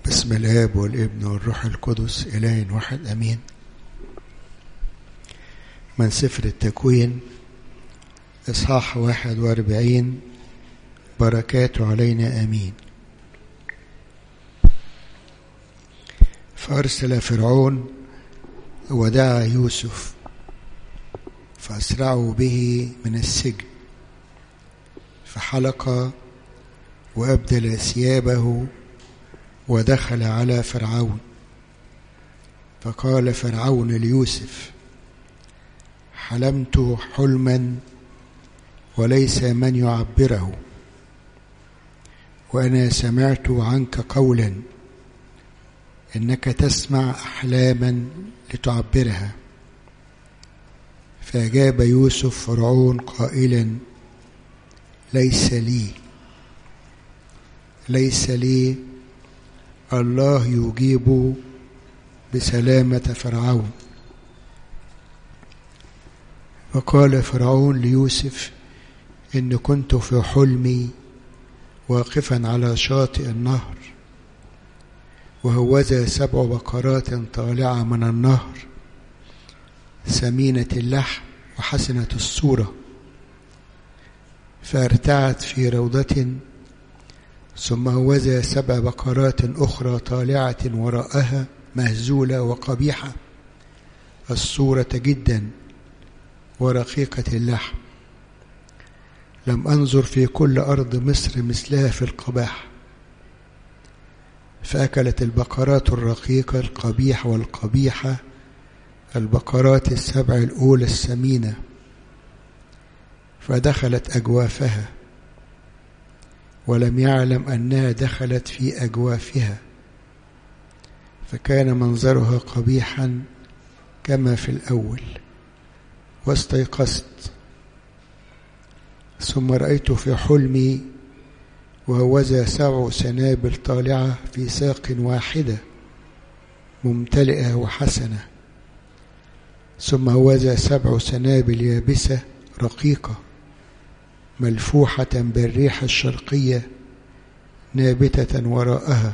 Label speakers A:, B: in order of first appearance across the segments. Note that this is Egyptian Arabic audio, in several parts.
A: بسم الاب والابن والروح القدس اله واحد امين من سفر التكوين اصحاح واحد واربعين بركاته علينا امين فارسل فرعون ودعا يوسف فاسرعوا به من السجن فحلق وابدل ثيابه ودخل على فرعون فقال فرعون ليوسف حلمت حلما وليس من يعبره وانا سمعت عنك قولا انك تسمع احلاما لتعبرها فاجاب يوسف فرعون قائلا ليس لي ليس لي الله يجيب بسلامة فرعون فقال فرعون ليوسف إن كنت في حلمي واقفا على شاطئ النهر وهوذا سبع بقرات طالعة من النهر سمينة اللحم وحسنة الصورة فارتعت في روضة ثم هوذا سبع بقرات أخرى طالعة وراءها مهزولة وقبيحة الصورة جدا ورقيقة اللحم لم أنظر في كل أرض مصر مثلها في القباح فأكلت البقرات الرقيقة القبيحة والقبيحة البقرات السبع الأولى السمينة فدخلت أجوافها ولم يعلم أنها دخلت في أجوافها فكان منظرها قبيحا كما في الأول واستيقظت ثم رأيت في حلمي وهوذا سبع سنابل طالعة في ساق واحدة ممتلئة وحسنة ثم هوذا سبع سنابل يابسة رقيقة ملفوحة بالريح الشرقية نابتة وراءها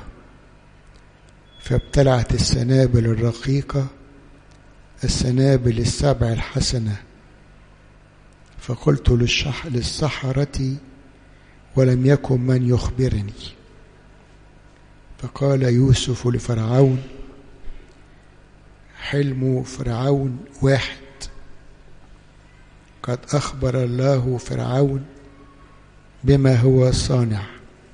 A: فابتلعت السنابل الرقيقة السنابل السبع الحسنة فقلت للشح للسحرة ولم يكن من يخبرني فقال يوسف لفرعون حلم فرعون واحد قد أخبر الله فرعون بما هو صانع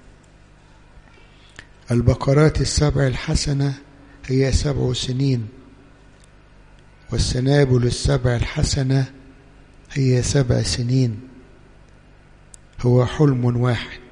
A: البقرات السبع الحسنة هي سبع سنين والسنابل السبع الحسنة هي سبع سنين هو حلم واحد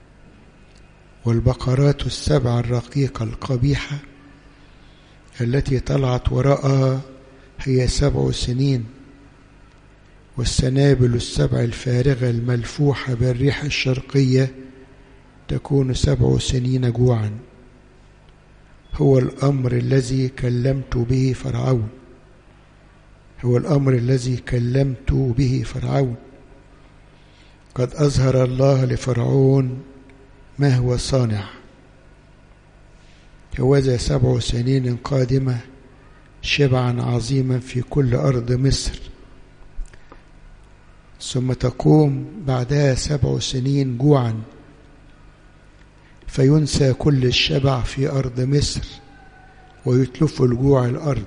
A: والبقرات السبع الرقيقة القبيحة التي طلعت وراءها هي سبع سنين والسنابل السبع الفارغة الملفوحة بالريح الشرقية تكون سبع سنين جوعا هو الأمر الذي كلمت به فرعون هو الأمر الذي كلمت به فرعون قد أظهر الله لفرعون ما هو صانع هوذا سبع سنين قادمة شبعا عظيما في كل أرض مصر ثم تقوم بعدها سبع سنين جوعا فينسى كل الشبع في أرض مصر ويتلف الجوع الأرض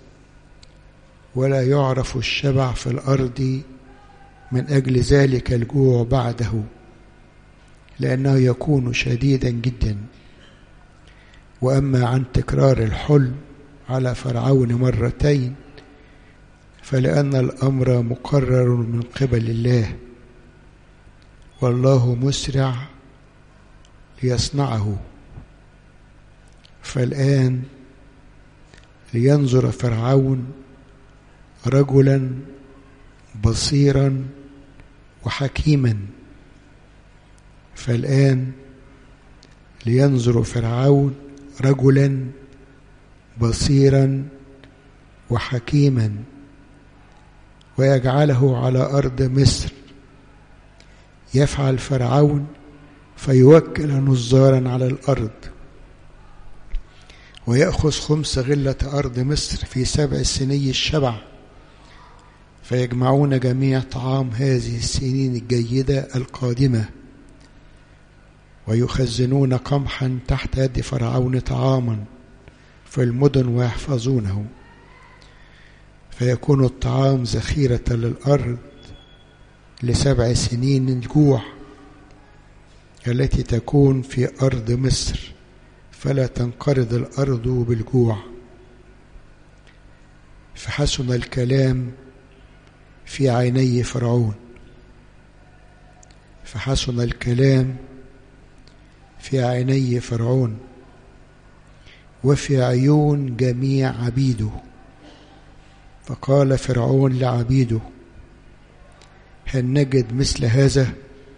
A: ولا يعرف الشبع في الأرض من أجل ذلك الجوع بعده لأنه يكون شديدا جدا وأما عن تكرار الحلم على فرعون مرتين فلأن الأمر مقرر من قبل الله والله مسرع ليصنعه فالآن لينظر فرعون رجلا بصيرا وحكيما فالآن لينظر فرعون رجلا بصيرا وحكيما ويجعله على أرض مصر يفعل فرعون فيوكل نظارا على الأرض ويأخذ خمس غلة أرض مصر في سبع سني الشبع فيجمعون جميع طعام هذه السنين الجيدة القادمة ويخزنون قمحا تحت يد فرعون طعاما في المدن ويحفظونه فيكون الطعام ذخيرة للأرض لسبع سنين الجوع التي تكون في أرض مصر فلا تنقرض الأرض بالجوع فحسن الكلام في عيني فرعون فحسن الكلام في عيني فرعون وفي عيون جميع عبيده فقال فرعون لعبيده هل نجد مثل هذا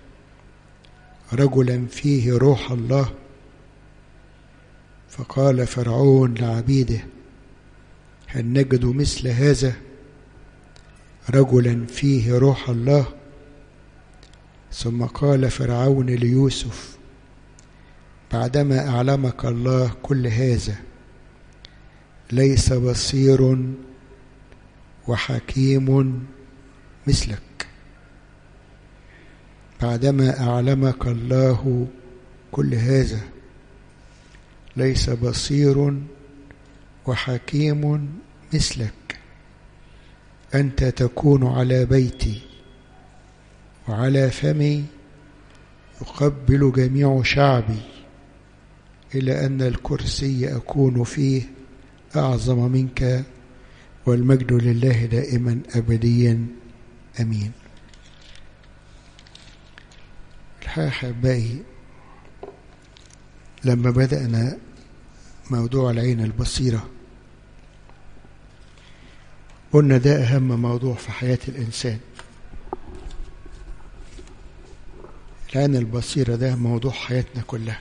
A: رجلا فيه روح الله فقال فرعون لعبيده هل نجد مثل هذا رجلا فيه روح الله ثم قال فرعون ليوسف بعدما اعلمك الله كل هذا ليس بصير وحكيم مثلك بعدما اعلمك الله كل هذا ليس بصير وحكيم مثلك انت تكون على بيتي وعلى فمي يقبل جميع شعبي الى ان الكرسي اكون فيه اعظم منك والمجد لله دائما ابديا امين الحقيقه احبائي لما بدانا موضوع العين البصيره قلنا ده اهم موضوع في حياه الانسان العين البصيره ده موضوع حياتنا كلها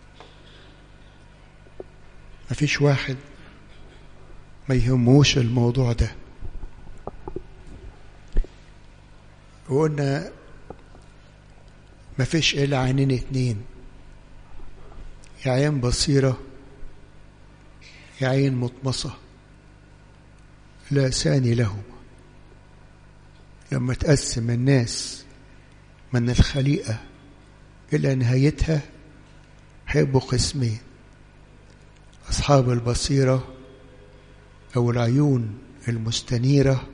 A: مفيش واحد ما يهموش الموضوع ده وقلنا مفيش إلا عينين اتنين يا عين بصيرة يا عين مطمسة لا ثاني لهما لما تقسم الناس من الخليقة إلى نهايتها هيبقوا قسمين أصحاب البصيرة أو العيون المستنيرة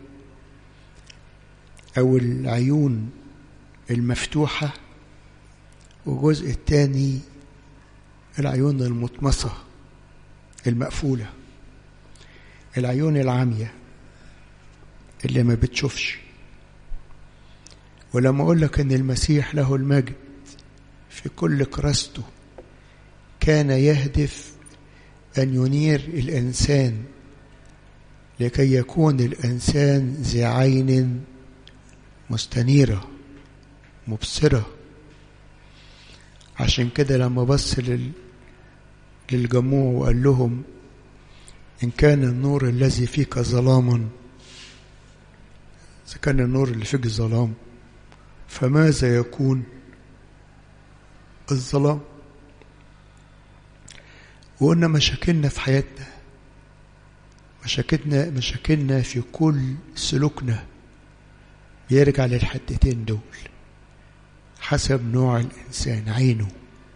A: أو العيون المفتوحة والجزء الثاني العيون المطمسة المقفولة العيون العامية اللي ما بتشوفش ولما أقول لك إن المسيح له المجد في كل كراسته كان يهدف أن ينير الإنسان لكي يكون الإنسان ذي عين مستنيرة مبصرة عشان كده لما بص لل... للجموع وقال لهم إن كان النور الذي فيك ظلاما إذا كان النور اللي فيك ظلام فماذا يكون الظلام وقلنا مشاكلنا في حياتنا مشاكلنا مشاكلنا في كل سلوكنا بيرجع للحدتين دول حسب نوع الإنسان عينه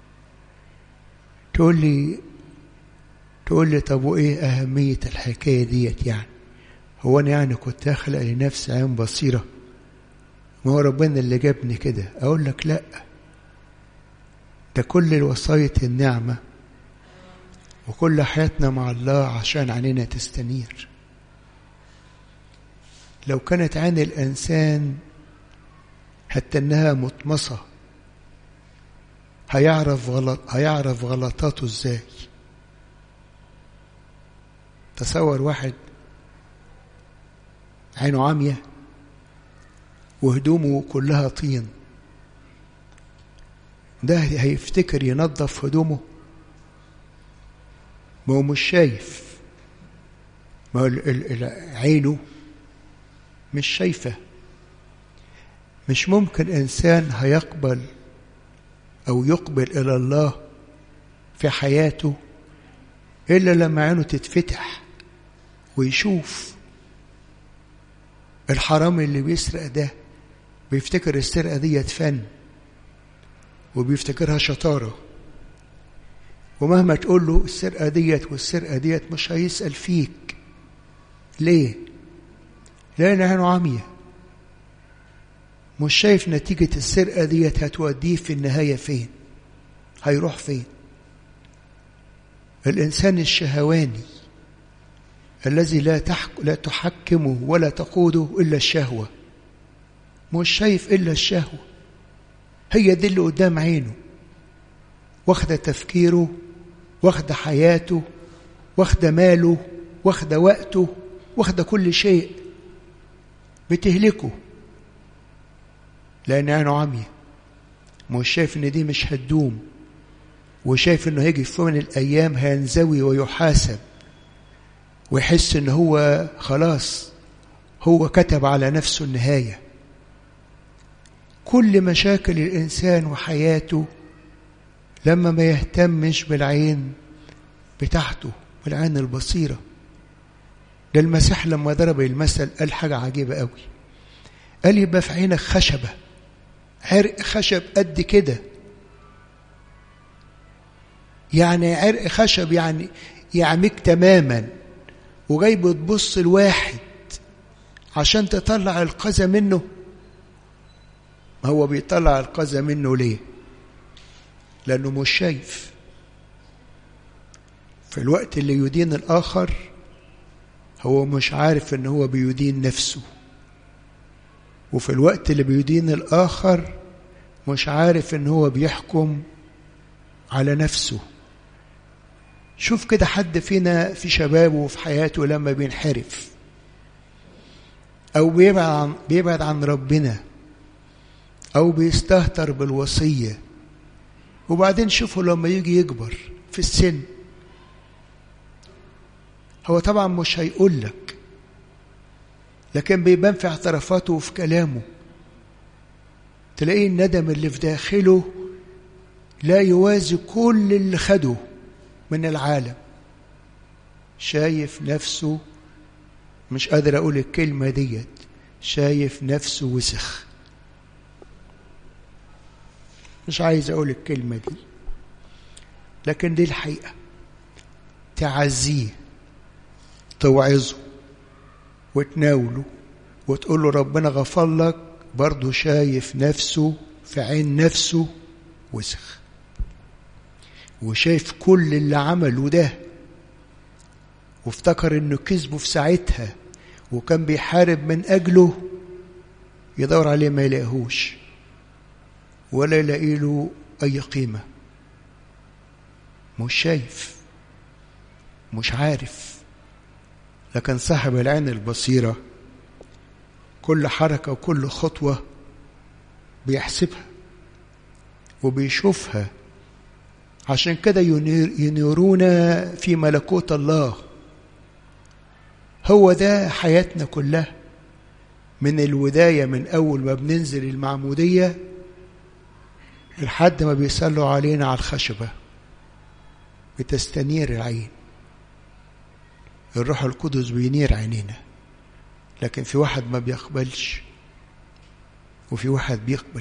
A: تقول لي تقول لي طب وإيه أهمية الحكاية ديت يعني هو أنا يعني كنت أخلق لنفسي عين بصيرة ما هو ربنا اللي جابني كده أقول لك لأ ده كل الوصاية النعمة وكل حياتنا مع الله عشان عينينا تستنير لو كانت عين الإنسان حتى إنها مطمسة هيعرف غلط هيعرف غلطاته إزاي تصور واحد عينه عامية وهدومه كلها طين ده هيفتكر ينظف هدومه ما هو مش شايف ما هو عينه مش شايفة مش ممكن إنسان هيقبل أو يقبل إلى الله في حياته إلا لما عينه تتفتح ويشوف الحرامي اللي بيسرق ده بيفتكر السرقة دي فن وبيفتكرها شطارة ومهما تقول له السرقة ديت والسرقة ديت مش هيسأل فيك ليه؟ لأن عينه عمية مش شايف نتيجة السرقة ديت هتوديه في النهاية فين هيروح فين الإنسان الشهواني الذي لا تحك... لا تحكمه ولا تقوده إلا الشهوة مش شايف إلا الشهوة هي دي اللي قدام عينه واخدة تفكيره واخدة حياته واخدة ماله واخدة وقته واخدة كل شيء بتهلكه لأن عينه عمية مش شايف إن دي مش هتدوم وشايف إنه هيجي في من الأيام هينزوي ويحاسب ويحس إن هو خلاص هو كتب على نفسه النهاية كل مشاكل الإنسان وحياته لما ما يهتمش بالعين بتاعته بالعين البصيرة ده المسيح لما ضرب المثل قال حاجة عجيبة قوي قال يبقى في عينك خشبة عرق خشب قد كده يعني عرق خشب يعني يعميك تماما وجاي بتبص الواحد عشان تطلع القذى منه ما هو بيطلع القذى منه ليه لأنه مش شايف في الوقت اللي يدين الآخر هو مش عارف ان هو بيدين نفسه وفي الوقت اللي بيدين الآخر مش عارف ان هو بيحكم على نفسه شوف كده حد فينا في شبابه وفي حياته لما بينحرف أو بيبعد عن, بيبعد عن ربنا أو بيستهتر بالوصية وبعدين شوفوا لما يجي يكبر في السن هو طبعا مش هيقول لك لكن بيبان في اعترافاته وفي كلامه تلاقيه الندم اللي في داخله لا يوازي كل اللي خده من العالم شايف نفسه مش قادر اقول الكلمة ديت شايف نفسه وسخ مش عايز اقول الكلمة دي لكن دي الحقيقة تعزيه توعظه وتناوله وتقول له ربنا غفر لك برضه شايف نفسه في عين نفسه وسخ وشايف كل اللي عمله ده وافتكر انه كذبه في ساعتها وكان بيحارب من اجله يدور عليه ما يلاقيهوش ولا يلاقي له اي قيمه مش شايف مش عارف لكن صاحب العين البصيره كل حركه وكل خطوه بيحسبها وبيشوفها عشان كده ينيرون في ملكوت الله هو ده حياتنا كلها من الوداية من أول ما بننزل المعمودية لحد ما بيصلوا علينا على الخشبة بتستنير العين الروح القدس بينير عينينا لكن في واحد ما بيقبلش وفي واحد بيقبل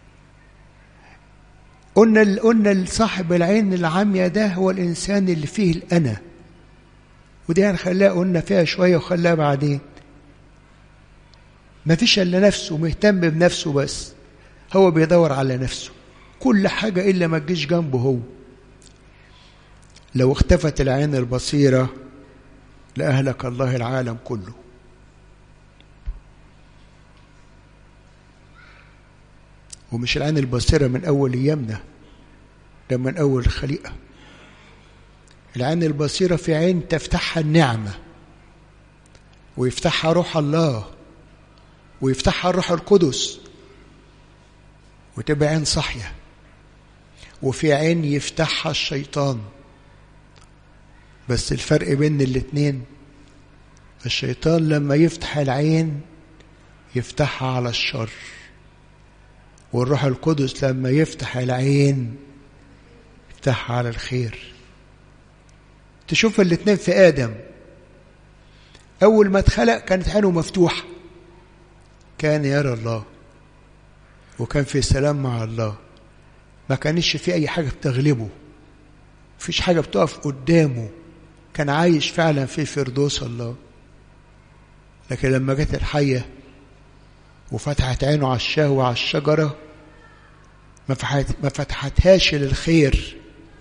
A: قلنا قلنا صاحب العين العامية ده هو الإنسان اللي فيه الأنا ودي هنخليها قلنا فيها شوية وخلاها بعدين ما فيش إلا نفسه مهتم بنفسه بس هو بيدور على نفسه كل حاجة إلا ما تجيش جنبه هو لو اختفت العين البصيرة لأهلك الله العالم كله ومش العين البصيرة من أول أيامنا ده من أول الخليقة العين البصيرة في عين تفتحها النعمة ويفتحها روح الله ويفتحها الروح القدس وتبقى عين صحية وفي عين يفتحها الشيطان بس الفرق بين الاتنين الشيطان لما يفتح العين يفتحها على الشر والروح القدس لما يفتح العين يفتحها على الخير تشوف الاتنين في آدم أول ما اتخلق كانت عينه مفتوحة كان يرى الله وكان في سلام مع الله ما كانش في أي حاجة بتغلبه مفيش حاجة بتقف قدامه كان عايش فعلا في فردوس الله لكن لما جت الحية وفتحت عينه على الشهوة على الشجرة ما ما فتحتهاش للخير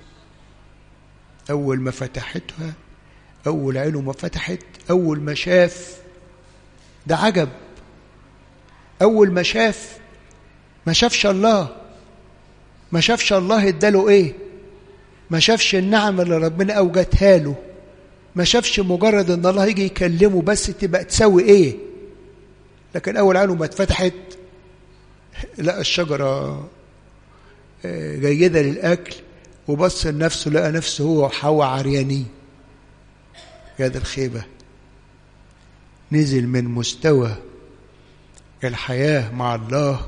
A: أول ما فتحتها أول عينه ما فتحت أول ما شاف ده عجب أول ما شاف ما شافش الله ما شافش الله اداله ايه ما شافش النعمة اللي ربنا أوجدها له ما شافش مجرد ان الله يجي يكلمه بس تبقى تسوي ايه لكن اول عينه ما اتفتحت لقى الشجرة جيدة للأكل وبص لنفسه لقى نفسه هو وحواء عريانين يا ده الخيبة نزل من مستوى الحياة مع الله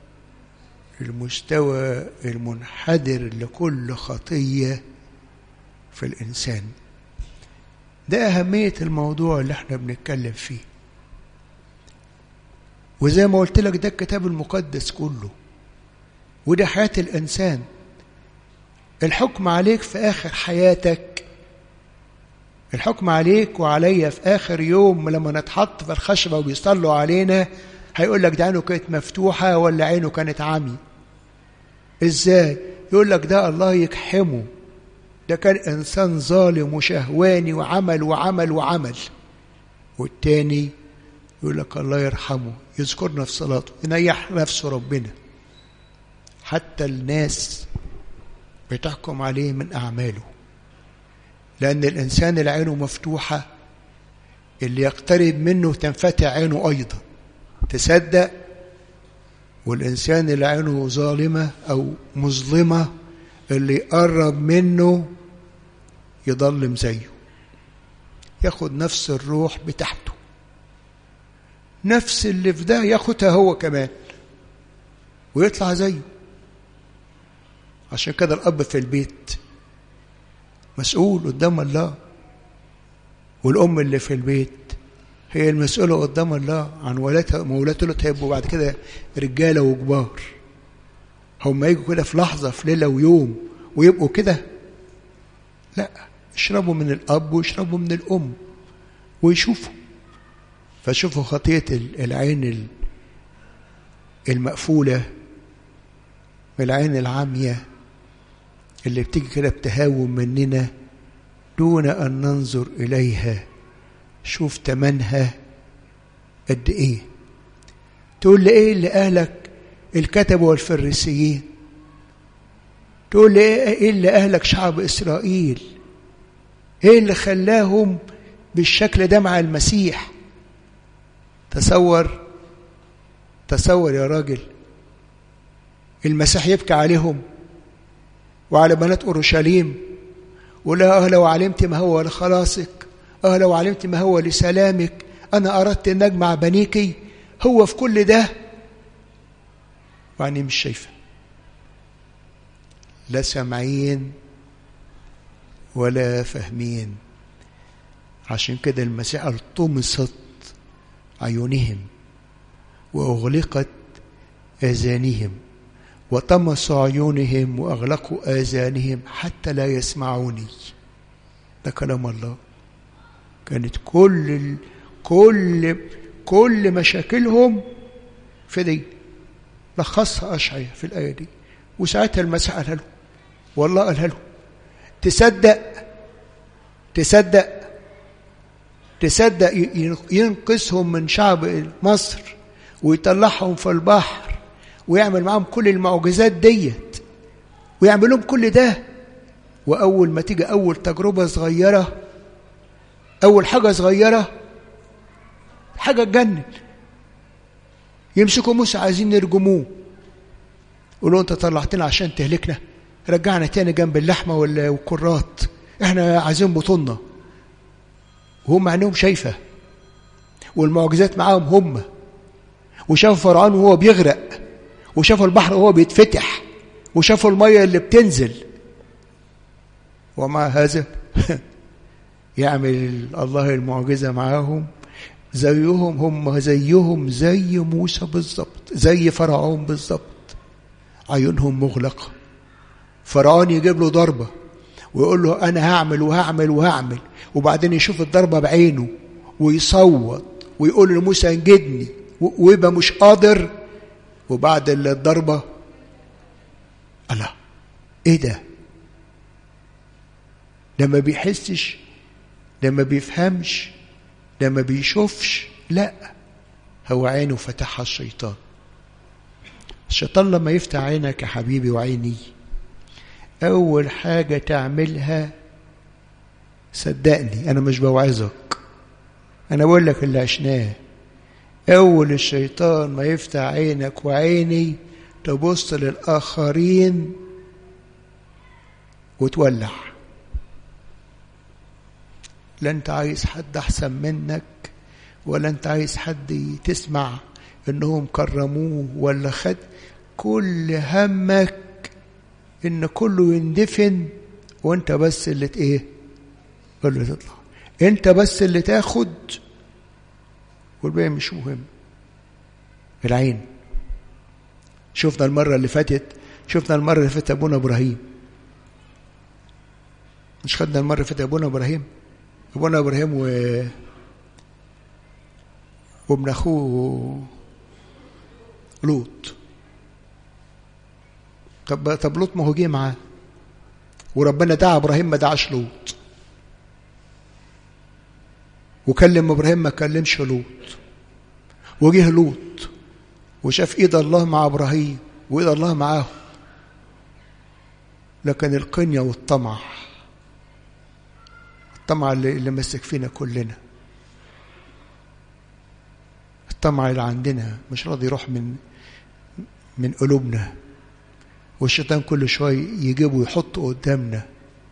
A: المستوى المنحدر لكل خطية في الإنسان ده أهمية الموضوع اللي احنا بنتكلم فيه وزي ما قلت لك ده الكتاب المقدس كله وده حياة الإنسان الحكم عليك في آخر حياتك الحكم عليك وعليا في آخر يوم لما نتحط في الخشبة وبيصلوا علينا هيقول لك ده عينه كانت مفتوحة ولا عينه كانت عمي ازاي يقول لك ده الله يكحمه ده كان إنسان ظالم وشهواني وعمل وعمل وعمل والتاني يقول لك الله يرحمه يذكرنا في صلاته ينيح نفسه ربنا حتى الناس بتحكم عليه من أعماله لأن الإنسان اللي عينه مفتوحة اللي يقترب منه تنفتح عينه أيضا تصدق والإنسان اللي عينه ظالمة أو مظلمة اللي يقرب منه يضلم زيه ياخد نفس الروح بتاعته نفس اللي في ده ياخدها هو كمان ويطلع زيه عشان كده الأب في البيت مسؤول قدام الله والأم اللي في البيت هي المسؤولة قدام الله عن ولادها مولاتها اللي هيبقوا بعد كده رجالة وكبار هم يجوا كده في لحظة في ليلة ويوم ويبقوا كده لا يشربوا من الأب ويشربوا من الأم ويشوفوا فشوفوا خطية العين المقفولة العين العامية اللي بتيجي كده بتهاون مننا دون أن ننظر إليها شوف تمنها قد إيه تقول لي إيه اللي أهلك الكتب والفريسيين تقول لي إيه اللي أهلك شعب إسرائيل إيه اللي خلاهم بالشكل ده مع المسيح تصور تصور يا راجل المسيح يبكي عليهم وعلى بنات أورشليم ولا أه لو علمت ما هو لخلاصك أه لو علمت ما هو لسلامك أنا أردت أن أجمع بنيكي هو في كل ده وعني مش شايفة لا سامعين ولا فاهمين عشان كده المسيح قال طمست عيونهم وأغلقت آذانهم وطمسوا عيونهم وأغلقوا آذانهم حتى لا يسمعوني ده كلام الله كانت كل ال... كل كل مشاكلهم في دي لخصها أشعية في الآية دي وساعتها المسيح قالها له والله قالها له تصدق تصدق تصدق ينقذهم من شعب مصر ويطلعهم في البحر ويعمل معاهم كل المعجزات ديت ويعمل لهم كل ده وأول ما تيجي أول تجربة صغيرة أول حاجة صغيرة حاجة تجنن يمسكوا موسى عايزين يرجموه يقولوا أنت طلعتنا عشان تهلكنا رجعنا تاني جنب اللحمة والكرات احنا عايزين بطولنا وهم عينيهم شايفة والمعجزات معاهم هم وشافوا فرعون وهو بيغرق وشافوا البحر وهو بيتفتح وشافوا المية اللي بتنزل ومع هذا يعمل الله المعجزة معاهم زيهم هم زيهم زي موسى بالظبط زي فرعون بالظبط عيونهم مغلقة فرعون يجيب له ضربة ويقول له أنا هعمل وهعمل وهعمل وبعدين يشوف الضربة بعينه ويصوت ويقول لموسى انجدني ويبقى مش قادر وبعد الضربة الله ايه ده لما بيحسش لما بيفهمش لما بيشوفش لا هو عينه فتحها الشيطان الشيطان لما يفتح عينك يا حبيبي وعيني أول حاجة تعملها صدقني أنا مش بوعظك أنا بقول لك اللي عشناه أول الشيطان ما يفتح عينك وعيني تبص للآخرين وتولع لا أنت عايز حد أحسن منك ولا أنت عايز حد تسمع إنهم كرموه ولا خد كل همك إن كله يندفن وأنت بس اللي إيه اللي تطلع أنت بس اللي تاخد والباقي مش مهم العين شفنا المرة اللي فاتت شفنا المرة اللي فاتت أبونا إبراهيم مش خدنا المرة اللي فاتت أبونا إبراهيم أبونا إبراهيم و وابن أخوه لوط طب طب لوط ما هو جه معاه وربنا دعا إبراهيم ما دعاش لوط وكلم إبراهيم ما كلمش لوط وجه لوط وشاف ايد الله مع ابراهيم وايد الله معاه لكن القنية والطمع الطمع اللي, اللي مسك فينا كلنا الطمع اللي عندنا مش راضي يروح من من قلوبنا والشيطان كل شوية يجيبه ويحطه قدامنا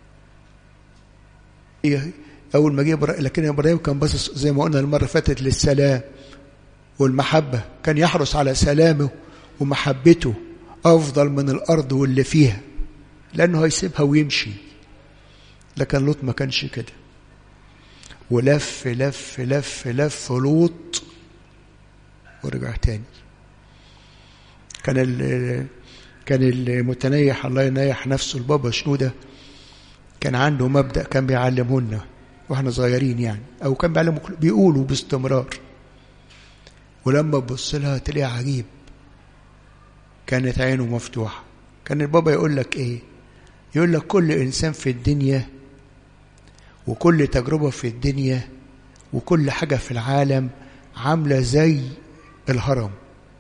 A: أول ما جه لكن إبراهيم كان باصص زي ما قلنا المرة فاتت للسلام والمحبة كان يحرص على سلامه ومحبته أفضل من الأرض واللي فيها لأنه هيسيبها ويمشي لكن لوط ما كانش كده ولف لف لف لف لوط ورجع تاني كان كان المتنيح الله ينيح نفسه البابا شنودة كان عنده مبدأ كان بيعلمه لنا واحنا صغيرين يعني او كان بيعلمه بيقولوا باستمرار ولما تبص لها تلاقيها عجيب كانت عينه مفتوحة كان البابا يقول لك ايه يقول لك كل انسان في الدنيا وكل تجربة في الدنيا وكل حاجة في العالم عاملة زي الهرم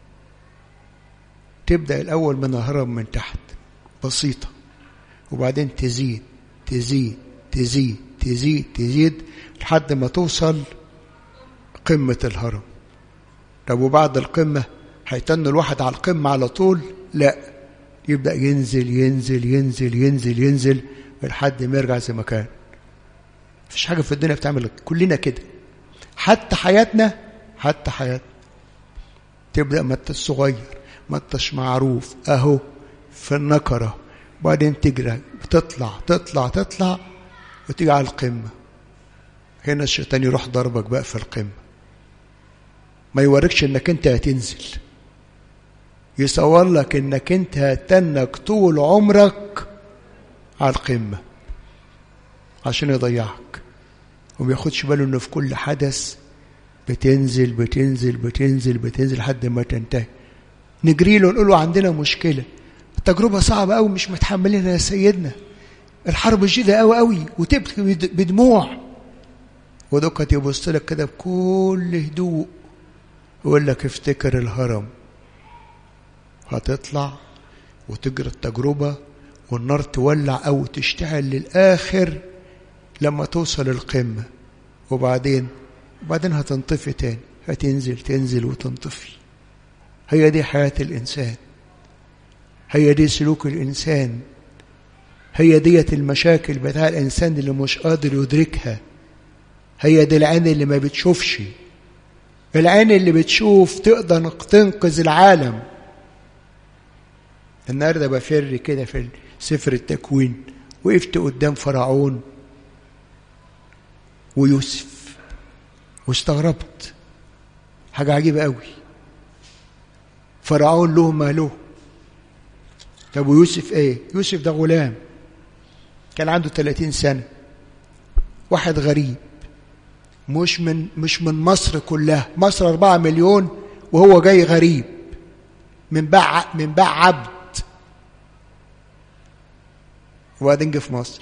A: تبدأ الأول من الهرم من تحت بسيطة وبعدين تزيد تزيد تزيد تزيد تزيد لحد ما توصل قمة الهرم طب وبعد القمة هيتن الواحد على القمة على طول لا يبدأ ينزل ينزل ينزل ينزل ينزل لحد ما يرجع زي ما كان مفيش حاجة في الدنيا بتعمل كلنا كده حتى حياتنا حتى حياتنا تبدأ ما انت صغير ما انتش معروف اهو في النكرة وبعدين تجري بتطلع تطلع تطلع وتيجي على القمة هنا الشيطان يروح ضربك بقى في القمة ما يوريكش انك انت هتنزل يصور لك انك انت هتنك طول عمرك على القمة عشان يضيعك وما ياخدش باله انه في كل حدث بتنزل بتنزل بتنزل بتنزل لحد ما تنتهي نجري له نقول له عندنا مشكله التجربه صعبه قوي مش متحملينها يا سيدنا الحرب شديده قوي قوي وتبكي بدموع ودكت يبص لك كده بكل هدوء يقول لك افتكر الهرم هتطلع وتجري التجربة والنار تولع أو تشتعل للآخر لما توصل القمة وبعدين وبعدين هتنطفي تاني هتنزل تنزل وتنطفي هي دي حياة الإنسان هي دي سلوك الإنسان هي ديت المشاكل بتاع الإنسان اللي مش قادر يدركها هي دي العين اللي ما بتشوفش العين اللي بتشوف تقدر تنقذ العالم النهارده بفر كده في سفر التكوين وقفت قدام فرعون ويوسف واستغربت حاجة عجيبة قوي فرعون له ما له طب ويوسف ايه يوسف ده غلام كان عنده 30 سنة واحد غريب مش من مش من مصر كلها مصر أربعة مليون وهو جاي غريب من باع من باع عبد وبعدين جه في مصر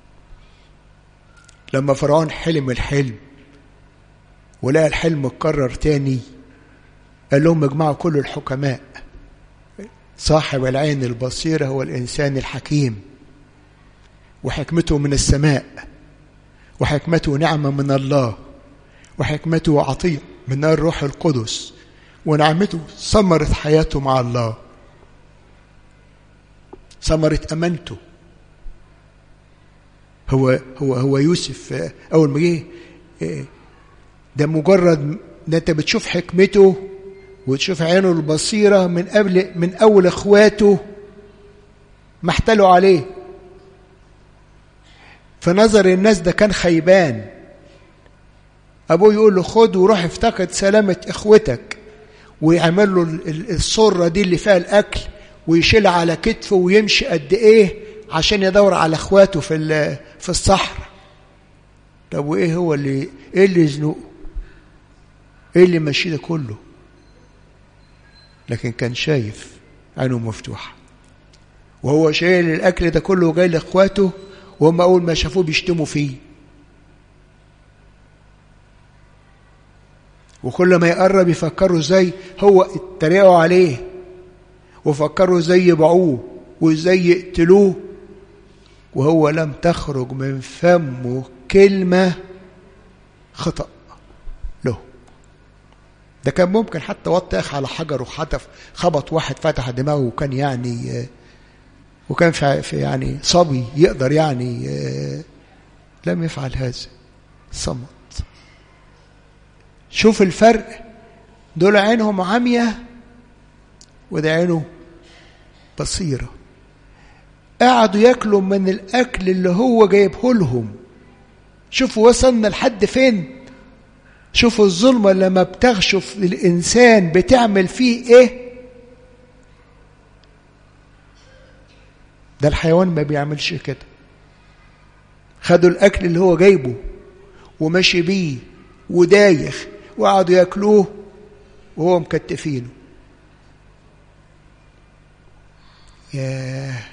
A: لما فرعون حلم الحلم ولقى الحلم اتكرر تاني قال لهم اجمعوا كل الحكماء صاحب العين البصيرة هو الإنسان الحكيم وحكمته من السماء وحكمته نعمة من الله وحكمته عطية من الروح القدس ونعمته ثمرة حياته مع الله ثمرة أمانته هو هو هو يوسف أول ما جه ده مجرد ده أنت بتشوف حكمته وتشوف عينه البصيرة من قبل من أول إخواته ما احتلوا عليه في نظر الناس ده كان خيبان أبوه يقول له خد وروح افتقد سلامة إخوتك ويعمل له الصرة دي اللي فيها الأكل ويشيلها على كتفه ويمشي قد إيه عشان يدور على إخواته في في الصحراء طب وإيه هو اللي إيه اللي يزنقه؟ إيه اللي ماشي ده كله؟ لكن كان شايف عينه مفتوحة وهو شايل الأكل ده كله وجاي لإخواته وهم أول ما شافوه بيشتموا فيه وكل ما يقرب يفكروا ازاي هو اتريقوا عليه وفكروا ازاي يبيعوه وازاي يقتلوه وهو لم تخرج من فمه كلمة خطأ له ده كان ممكن حتى وطخ على حجر وحتف خبط واحد فتح دماغه وكان يعني وكان في يعني صبي يقدر يعني لم يفعل هذا صمت شوف الفرق دول عينهم عمية وده عينه بصيرة قعدوا ياكلوا من الأكل اللي هو جايبه لهم شوفوا وصلنا لحد فين شوفوا الظلمة لما بتغشف الإنسان بتعمل فيه إيه ده الحيوان ما بيعملش كده خدوا الأكل اللي هو جايبه وماشي بيه ودايخ وقعدوا ياكلوه وهو مكتفينه ياه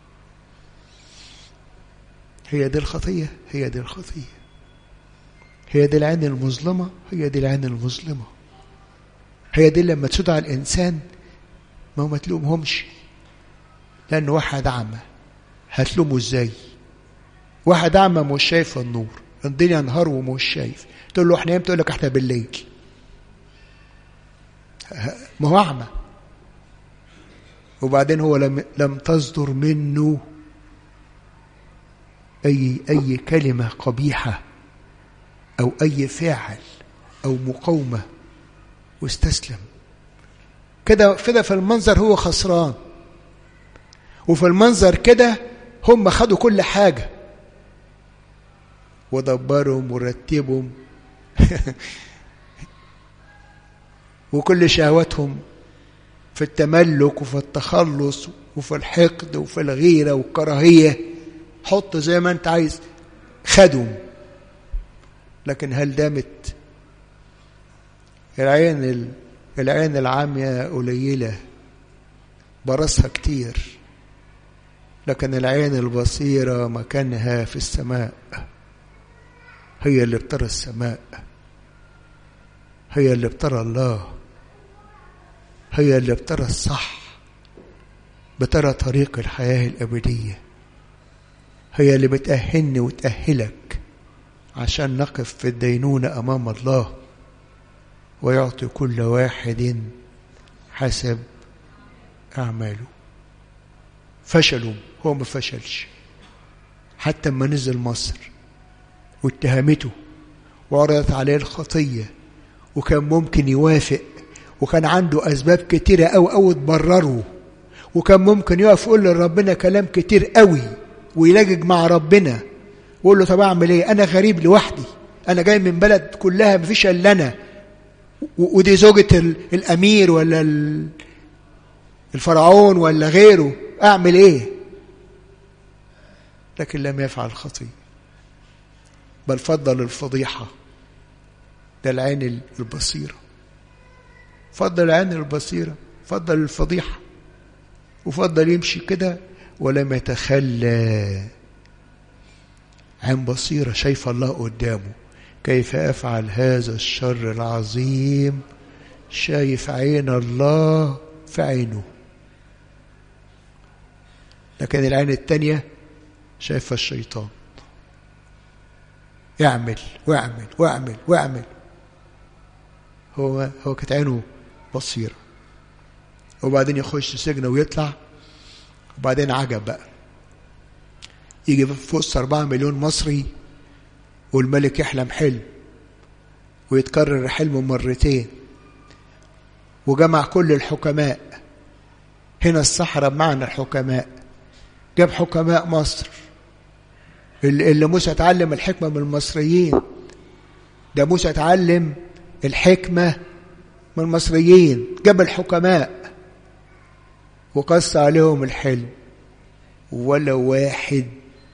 A: هي دي الخطية هي دي الخطية هي دي العين المظلمة هي دي العين المظلمة هي دي لما تدعى الإنسان ما هو ما تلومهمش لأن واحد أعمى هتلومه إزاي واحد أعمى مش شايف النور الدنيا نهار ومش شايف تقول له احنا تقول لك احنا بالليل ما هو أعمى وبعدين هو لم لم تصدر منه أي أي كلمة قبيحة أو أي فعل أو مقاومة واستسلم كده كده في المنظر هو خسران وفي المنظر كده هم خدوا كل حاجة ودبرهم ورتبهم وكل شهواتهم في التملك وفي التخلص وفي الحقد وفي الغيرة والكراهية حط زي ما انت عايز خدهم لكن هل دامت العين العين العامية قليلة برصها كتير لكن العين البصيرة مكانها في السماء هي اللي بترى السماء هي اللي بترى الله هي اللي بترى الصح بترى طريق الحياة الأبدية هي اللي بتأهلني وتأهلك عشان نقف في الدينونة أمام الله ويعطي كل واحد حسب أعماله فشلوا هو ما فشلش حتى لما نزل مصر واتهمته وعرضت عليه الخطية وكان ممكن يوافق وكان عنده أسباب كتيرة أو أو تبرره وكان ممكن يقف يقول لربنا كلام كتير قوي ويلاجج مع ربنا ويقول له طب أعمل إيه أنا غريب لوحدي انا جاي من بلد كلها مفيش الا انا ودي زوجة الامير ولا الفرعون ولا غيره اعمل ايه لكن لم يفعل خطية بل فضل الفضيحة ده العين البصيرة فضل العين البصيرة فضل الفضيحة وفضل يمشي كده ولم يتخلى عين بصيرة شايف الله قدامه كيف أفعل هذا الشر العظيم شايف عين الله في عينه لكن العين التانية شايفة الشيطان اعمل واعمل واعمل واعمل هو هو كانت عينه بصيرة وبعدين يخش سجن ويطلع وبعدين عجب بقى يجي في وسط أربعة مليون مصري والملك يحلم حلم ويتكرر حلمه مرتين وجمع كل الحكماء هنا الصحراء بمعنى الحكماء جاب حكماء مصر اللي موسى اتعلم الحكمة من المصريين ده موسى اتعلم الحكمة من المصريين جاب الحكماء وقص عليهم الحلم ولا واحد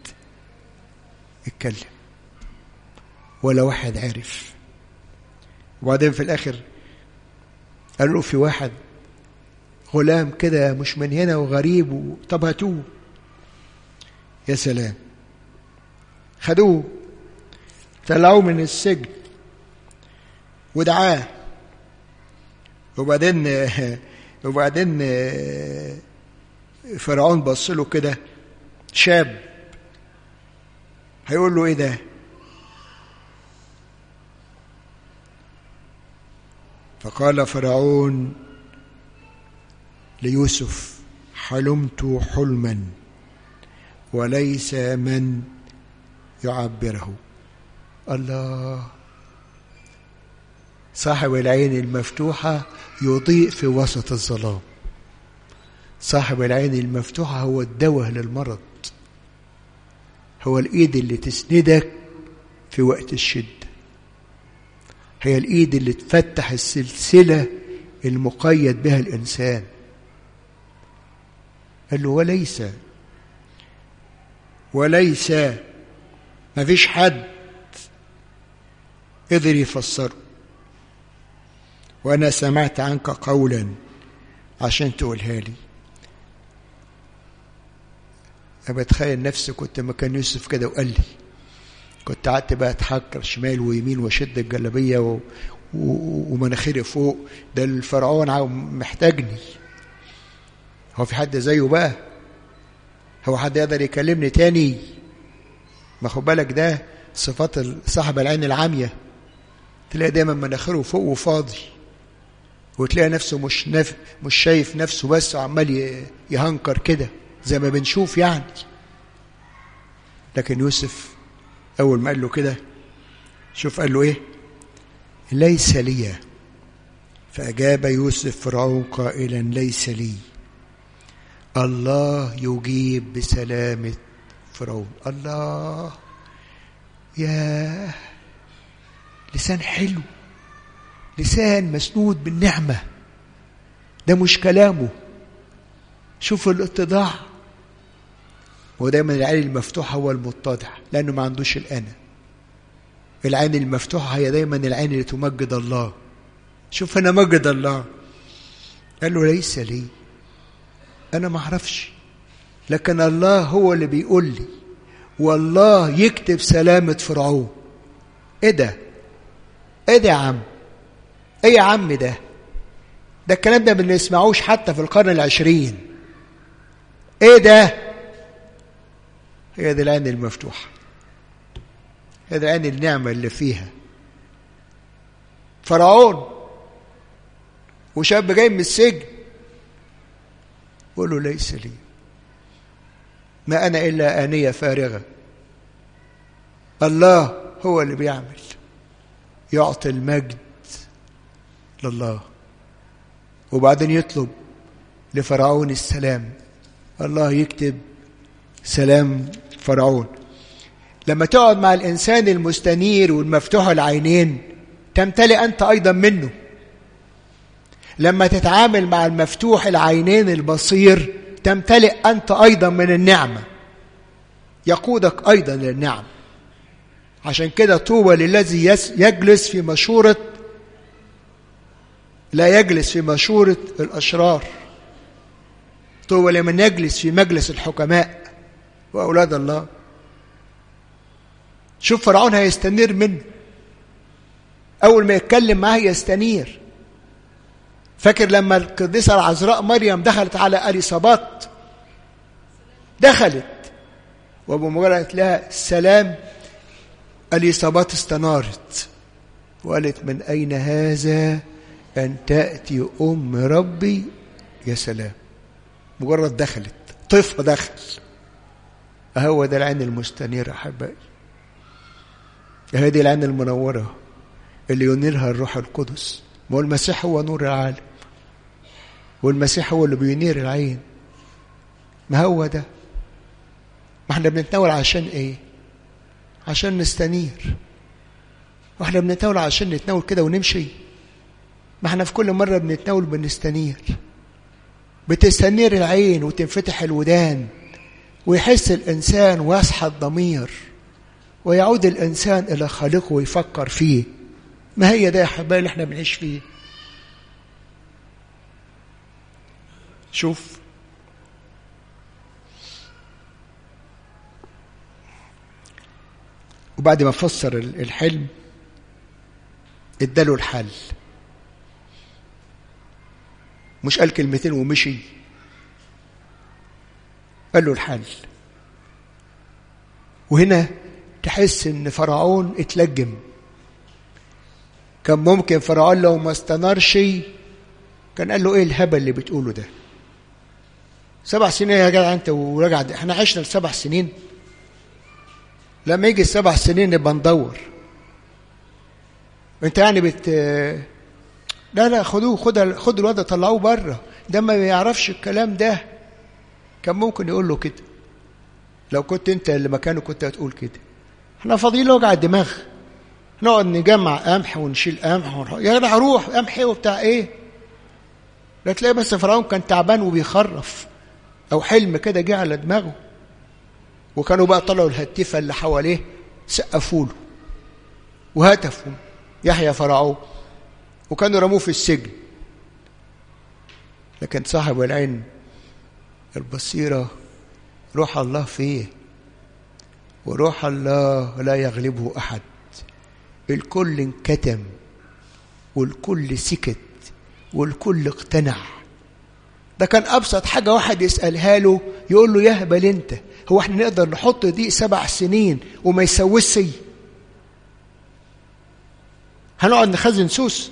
A: اتكلم ولا واحد عرف وبعدين في الاخر قال له في واحد غلام كده مش من هنا وغريب طب هاتوه يا سلام خدوه طلعوه من السجن ودعاه وبعدين وبعدين فرعون بص له كده شاب هيقول له ايه ده فقال فرعون ليوسف حلمت حلما وليس من يعبره الله صاحب العين المفتوحة يضيء في وسط الظلام صاحب العين المفتوحة هو الدواء للمرض هو الإيد اللي تسندك في وقت الشدة هي الإيد اللي تفتح السلسلة المقيد بها الإنسان قال له وليس وليس ما فيش حد قدر يفسره وأنا سمعت عنك قولا عشان تقولها لي أنا بتخيل نفسي كنت مكان يوسف كده وقال لي كنت قعدت بقى اتحكر شمال ويمين واشد الجلابيه و... و... ومناخيري فوق ده الفرعون محتاجني هو في حد زيه بقى هو حد يقدر يكلمني تاني ما خد بالك ده صفات صاحب العين العامية تلاقي دايما مناخيره فوق وفاضي وتلاقي نفسه مش نف... مش شايف نفسه بس وعمال يهنكر كده زي ما بنشوف يعني لكن يوسف أول ما قال له كده شوف قال له إيه ليس لي فأجاب يوسف فرعون قائلا ليس لي الله يجيب بسلامة فرعون الله يا لسان حلو لسان مسنود بالنعمة ده مش كلامه شوف الاتضاع ودايما العين المفتوحة هو المتضع لأنه ما عندوش الأنا العين المفتوحة هي دايما العين اللي تمجد الله شوف أنا مجد الله قال له ليس لي أنا ما أعرفش لكن الله هو اللي بيقول لي والله يكتب سلامة فرعون إيه ده؟ إيه ده يا عم؟ إيه يا عم ده؟ ده الكلام ده ما بنسمعوش حتى في القرن العشرين إيه ده؟ هي دي العين المفتوحة هي دي عين النعمة اللي فيها فرعون وشاب جاي من السجن قول له ليس لي ما أنا إلا آنية فارغة الله هو اللي بيعمل يعطي المجد لله وبعدين يطلب لفرعون السلام الله يكتب سلام فرعون لما تقعد مع الإنسان المستنير والمفتوح العينين تمتلئ أنت أيضا منه لما تتعامل مع المفتوح العينين البصير تمتلئ أنت أيضا من النعمة يقودك أيضا للنعم عشان كده طوبى للذي يجلس في مشورة لا يجلس في مشورة الأشرار طوبى لمن يجلس في مجلس الحكماء وأولاد الله شوف فرعون هيستنير منه أول ما يتكلم معاه يستنير فاكر لما القديسة العذراء مريم دخلت على أليصابات دخلت وبمجرد قالت لها السلام أليصابات استنارت وقالت من أين هذا أن تأتي أم ربي يا سلام مجرد دخلت طفل دخل هو ده العين المستنيرة أحبائي هذه العين المنورة اللي ينيرها الروح القدس ما هو المسيح هو نور العالم والمسيح هو اللي بينير العين ما هو ده ما احنا بنتناول عشان ايه عشان نستنير واحنا بنتناول عشان نتناول كده ونمشي ما احنا في كل مرة بنتناول بنستنير بتستنير العين وتنفتح الودان ويحس الإنسان ويصحى الضمير ويعود الإنسان إلى خالقه ويفكر فيه ما هي ده يا حبايبي اللي احنا بنعيش فيه شوف وبعد ما فسر الحلم اداله الحل مش قال كلمتين ومشي قال له الحل وهنا تحس ان فرعون اتلجم كان ممكن فرعون لو ما استنارش كان قال له ايه الهبل اللي بتقوله ده سبع سنين يا جدع انت ورجع احنا عشنا لسبع سنين لما يجي السبع سنين نبقى ندور انت يعني بت لا لا خدوه خد خد الواد طلعوه بره ده ما يعرفش الكلام ده كان ممكن يقول له كده لو كنت انت اللي مكانه كنت هتقول كده احنا فاضيين وجع الدماغ نقعد نجمع قمح ونشيل قمح ونروح يا جدع روح قمح ايه وبتاع ايه لا تلاقي بس فرعون كان تعبان وبيخرف او حلم كده جه على دماغه وكانوا بقى طلعوا الهتيفه اللي حواليه سقفوا له وهتفوا يحيى فرعون وكانوا رموه في السجن لكن صاحب العين البصيرة روح الله فيه وروح الله لا يغلبه أحد الكل انكتم والكل سكت والكل اقتنع ده كان أبسط حاجة واحد يسألها له يقول له يهبل أنت هو احنا نقدر نحط دي سبع سنين وما يسوسش هنقعد نخزن سوس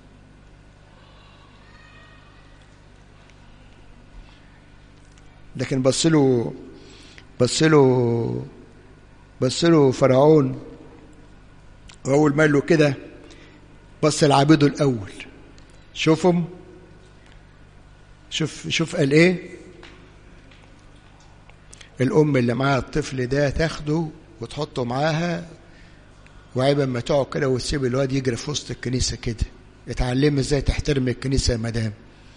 A: لكن بص له بص له بص له فرعون واول ما قال له كده بص لعبيده الاول شوفهم شوف شوف قال ايه الام اللي معاها الطفل ده تاخده وتحطه معاها وعيب اما تقعد كده وتسيب الواد يجري في وسط الكنيسه كده اتعلم ازاي تحترم الكنيسه يا مدام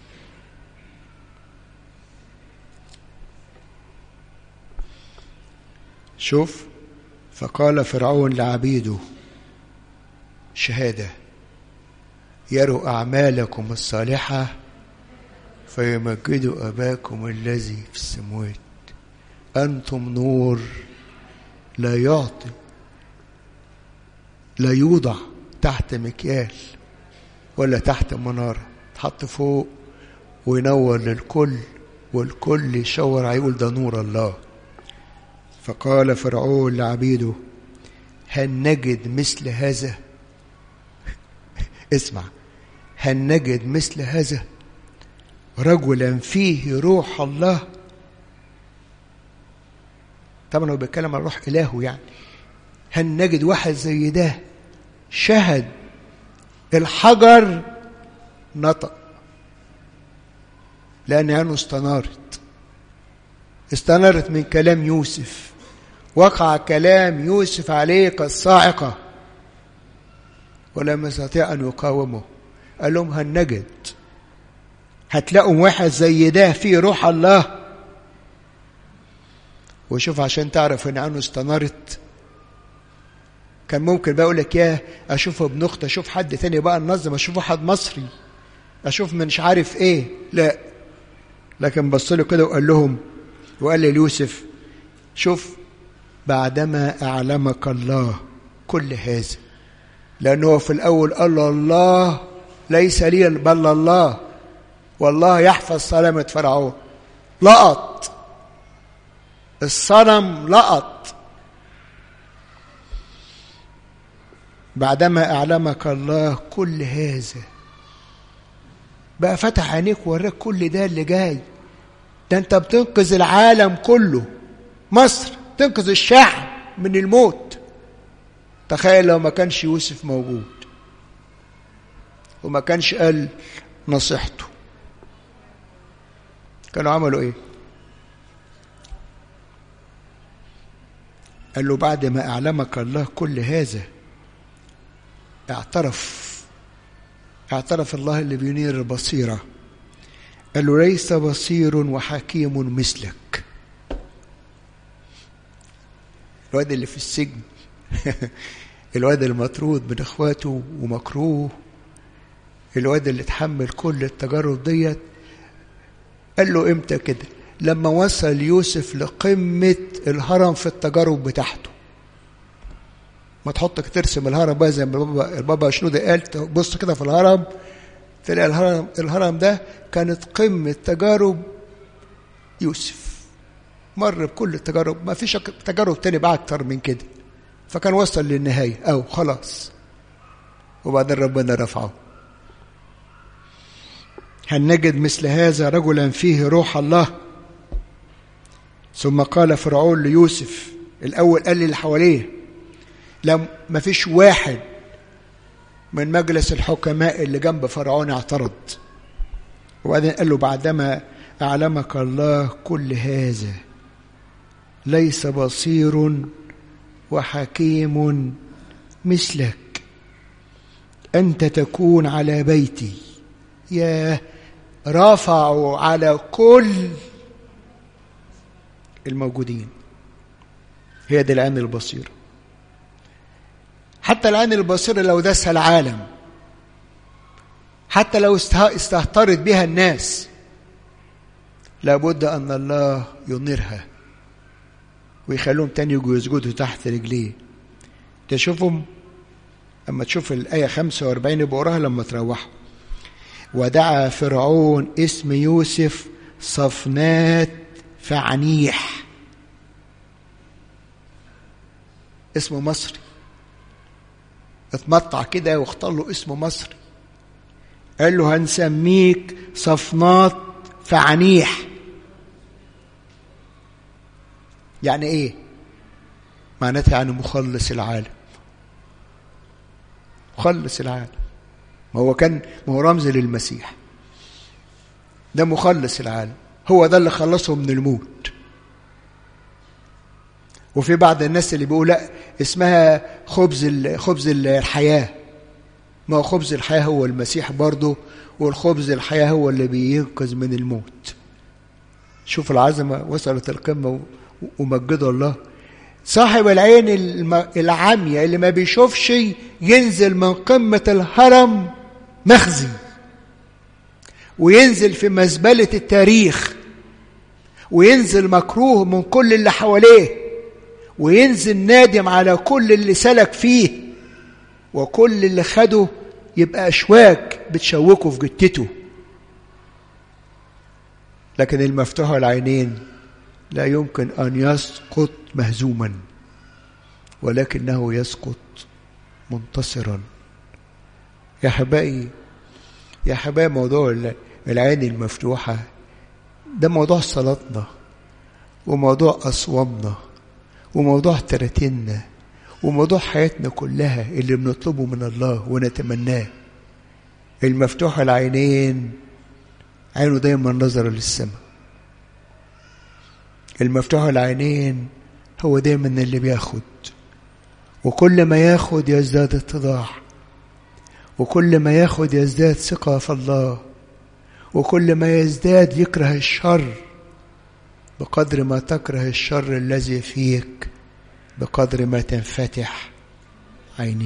A: شوف فقال فرعون لعبيده شهاده يروا اعمالكم الصالحه فيمجدوا اباكم الذي في السماوات انتم نور لا يعطي لا يوضع تحت مكيال ولا تحت منارة تحط فوق وينور للكل والكل يشاور هيقول ده نور الله فقال فرعون لعبيده هل نجد مثل هذا اسمع هل نجد مثل هذا رجلا فيه روح الله طبعا هو بيتكلم عن روح إلهه يعني هل نجد واحد زي ده شهد الحجر نطق لأن عينه استنارت استنارت من كلام يوسف وقع كلام يوسف عليه كالصاعقة ولم يستطيع أن يقاومه قال لهم هنجد هتلاقوا واحد زي ده فيه روح الله وشوف عشان تعرف ان عنه استنارت كان ممكن بقى لك يا اشوف ابن اخت اشوف حد تاني بقى ننظم اشوف واحد مصري اشوف مش عارف ايه لا لكن بص له كده وقال لهم وقال ليوسف شوف بعدما اعلمك الله كل هذا لانه في الاول قال له الله ليس لي بل الله والله يحفظ سلامة فرعون لقط الصنم لقط بعدما أعلمك الله كل هذا بقى فتح عينيك وراك كل ده اللي جاي ده انت بتنقذ العالم كله مصر تنقذ الشعب من الموت تخيل لو ما كانش يوسف موجود وما كانش قال نصيحته كانوا عملوا ايه قال له بعد ما اعلمك الله كل هذا اعترف اعترف الله اللي بينير البصيره قال له ليس بصير وحكيم مثلك الواد اللي في السجن الواد المطرود من اخواته ومكروه الواد اللي اتحمل كل التجارب ديت قال له امتى كده لما وصل يوسف لقمة الهرم في التجارب بتاعته ما تحطك ترسم الهرم بقى زي ما البابا, البابا شنودة قال تبص كده في الهرم تلاقي الهرم الهرم ده كانت قمة تجارب يوسف مر بكل التجارب ما فيش تجارب تاني بقى أكتر من كده فكان وصل للنهاية أو خلاص وبعدين ربنا رفعه هل نجد مثل هذا رجلا فيه روح الله ثم قال فرعون ليوسف الأول قال اللي حواليه لم ما فيش واحد من مجلس الحكماء اللي جنب فرعون اعترض وبعدين قال له بعدما أعلمك الله كل هذا ليس بصير وحكيم مثلك أنت تكون على بيتي يا رفعوا على كل الموجودين هي دي العين البصيرة حتى العين البصيرة لو دسها العالم حتى لو استهترت بها الناس لابد أن الله ينيرها ويخلوهم تاني يجوا يسجدوا تحت رجليه تشوفهم أما تشوف الآية 45 بقراها لما تروحوا ودعا فرعون اسم يوسف صفنات فعنيح اسمه مصري اتمطع كده واختار له اسمه مصري قال له هنسميك صفنات فعنيح يعني ايه معناتها يعني مخلص العالم مخلص العالم ما هو كان ما هو رمز للمسيح ده مخلص العالم هو ده اللي خلصه من الموت وفي بعض الناس اللي بيقول لا اسمها خبز خبز الحياه ما هو خبز الحياه هو المسيح برضه والخبز الحياه هو اللي بينقذ من الموت شوف العظمه وصلت القمه ومجدوا الله صاحب العين العامية اللي ما بيشوفش ينزل من قمة الهرم مخزي وينزل في مزبلة التاريخ وينزل مكروه من كل اللي حواليه وينزل نادم على كل اللي سلك فيه وكل اللي خده يبقى أشواك بتشوكه في جتته لكن المفتوح العينين لا يمكن أن يسقط مهزوما ولكنه يسقط منتصرا يا حبائي يا حبايبي موضوع العين المفتوحة ده موضوع صلاتنا وموضوع أصوامنا وموضوع تراتيننا وموضوع حياتنا كلها اللي بنطلبه من الله ونتمناه المفتوح العينين عينه دايما نظرة للسماء المفتوح العينين هو دايما اللي بياخد وكل ما ياخد يزداد اتضاع وكل ما ياخد يزداد ثقة في الله وكل ما يزداد يكره الشر بقدر ما تكره الشر الذي فيك بقدر ما تنفتح عينيك